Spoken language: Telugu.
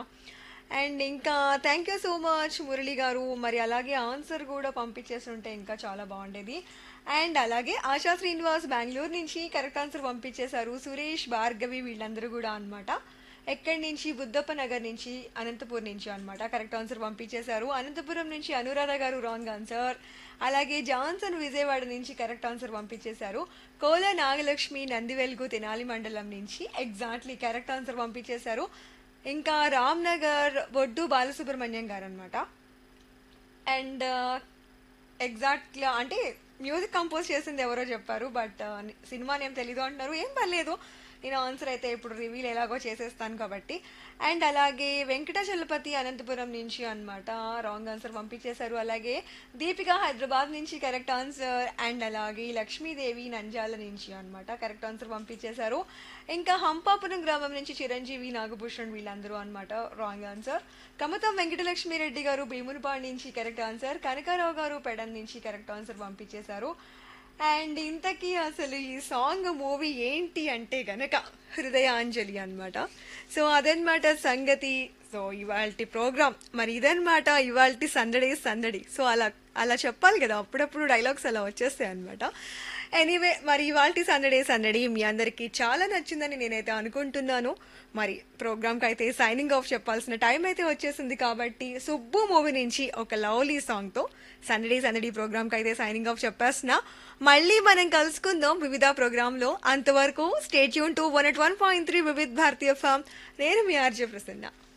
అండ్ ఇంకా thank you so much Murali garu మరి అలాగే ఆన్సర్ కూడా పంపించేస్తుంటే ఇంకా చాలా బాగుండేది అండ్ అలాగే ఆశా శ్రీనివాస్ బెంగళూరు నుంచి కరెక్ట్ ఆన్సర్ పంపించేశారు సురేష్ భార్గవి వీళ్ళందరూ కూడా అన్నమాట ఎక్కడి నుంచి బుద్ధప్ప నగర్ నుంచి అనంతపూర్ నుంచి అన్నమాట కరెక్ట్ ఆన్సర్ పంపించేశారు అనంతపురం నుంచి అనురాధ గారు రాంగ్ ఆన్సర్ అలాగే జాన్సన్ విజయవాడ నుంచి కరెక్ట్ ఆన్సర్ పంపించేశారు కోల నాగలక్ష్మి నందివెల్గు తెనాలి మండలం నుంచి ఎగ్జాక్ట్లీ కరెక్ట్ ఆన్సర్ పంపించేశారు ఇంకా రామ్ నగర్ బొడ్డు బాలసుబ్రహ్మణ్యం గారు అనమాట అండ్ ఎగ్జాక్ట్గా అంటే మ్యూజిక్ కంపోజ్ చేసింది ఎవరో చెప్పారు బట్ సినిమా నేమ్ తెలీదు అంటున్నారు ఏం పర్లేదు నేను ఆన్సర్ అయితే ఇప్పుడు రివీల్ ఎలాగో చేసేస్తాను కాబట్టి అండ్ అలాగే వెంకటాచలపతి అనంతపురం నుంచి అన్నమాట రాంగ్ ఆన్సర్ పంపించేశారు అలాగే దీపిక హైదరాబాద్ నుంచి కరెక్ట్ ఆన్సర్ అండ్ అలాగే లక్ష్మీదేవి నంజాల నుంచి అన్నమాట కరెక్ట్ ఆన్సర్ పంపించేశారు ఇంకా హంపాపురం గ్రామం నుంచి చిరంజీవి నాగభూషణ్ వీళ్ళందరూ అన్నమాట రాంగ్ ఆన్సర్ కమతం వెంకటలక్ష్మి రెడ్డి గారు భీమునిపాడు నుంచి కరెక్ట్ ఆన్సర్ కనకారావు గారు పెడన్ నుంచి కరెక్ట్ ఆన్సర్ పంపించేశారు అండ్ ఇంతకీ అసలు ఈ సాంగ్ మూవీ ఏంటి అంటే గనక హృదయాంజలి అన్నమాట సో అదనమాట సంగతి సో ఇవాళ ప్రోగ్రామ్ మరి ఇదన్నమాట ఇవాళ సందడి సందడి సో అలా అలా చెప్పాలి కదా అప్పుడప్పుడు డైలాగ్స్ అలా వచ్చేస్తాయి అనమాట ఎనీవే మరి ఇవాళ సందడే సందడి మీ అందరికీ చాలా నచ్చిందని నేనైతే అనుకుంటున్నాను మరి ప్రోగ్రామ్కి అయితే సైనింగ్ ఆఫ్ చెప్పాల్సిన టైం అయితే వచ్చేసింది కాబట్టి సుబ్బు మూవీ నుంచి ఒక లవ్లీ సాంగ్తో సందడి సందడి ప్రోగ్రామ్కి అయితే సైనింగ్ ఆఫ్ చెప్పేస్తున్నా మళ్ళీ మనం కలుసుకుందాం వివిధ ప్రోగ్రాంలో అంతవరకు stay tuned to one at one point three Vividh Bharatiya FM నేను మీ ఆర్జే ప్రసన్న